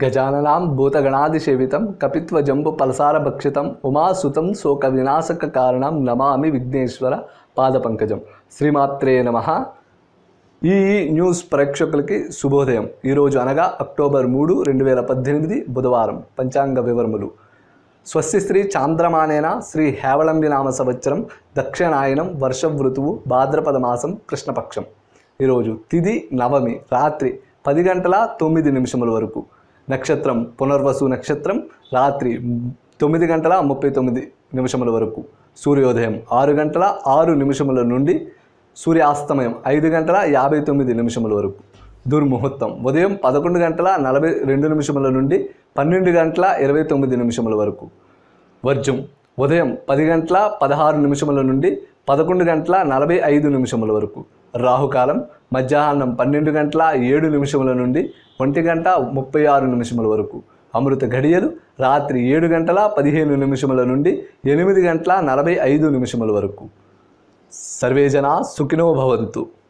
గజాననాం భూతగణాదిసేవితం కపిత్వజంబు పలసారభక్షితం ఉమాసుతం శోక వినాశక కారణం నమామి విఘ్నేశ్వర పాదపంకజం శ్రీమాత్రే నమ ఈ న్యూస్ ప్రేక్షకులకి శుభోదయం ఈరోజు అనగా అక్టోబర్ మూడు రెండు వేల పద్దెనిమిది బుధవారం పంచాంగ వివరములు స్వస్తి శ్రీ చాంద్రమానేన శ్రీ హేవళంబి నామ సంవత్సరం దక్షిణాయనం వర్ష ఋతువు భాద్రపద మాసం కృష్ణపక్షం ఈరోజు తిది నవమి రాత్రి పది గంటల తొమ్మిది నిమిషముల వరకు నక్షత్రం పునర్వసు నక్షత్రం రాత్రి తొమ్మిది గంటల ముప్పై తొమ్మిది నిమిషముల వరకు సూర్యోదయం ఆరు గంటల ఆరు నిమిషముల నుండి సూర్యాస్తమయం ఐదు గంటల యాభై తొమ్మిది నిమిషముల వరకు దుర్ముహూర్తం ఉదయం పదకొండు గంటల నలభై రెండు నిమిషముల నుండి పన్నెండు గంటల ఇరవై తొమ్మిది నిమిషముల వరకు వర్జం ఉదయం పది గంటల పదహారు నిమిషముల నుండి పదకొండు గంటల నలభై ఐదు నిమిషముల వరకు రాహుకాలం మధ్యాహ్నం పన్నెండు గంటల ఏడు నిమిషముల నుండి ఒంటి గంట ముప్పై ఆరు నిమిషముల వరకు అమృత ఘడియలు రాత్రి ఏడు గంటల పదిహేను నిమిషముల నుండి ఎనిమిది గంటల నలభై ఐదు నిమిషముల వరకు సర్వే జనా సుఖినో భవంతు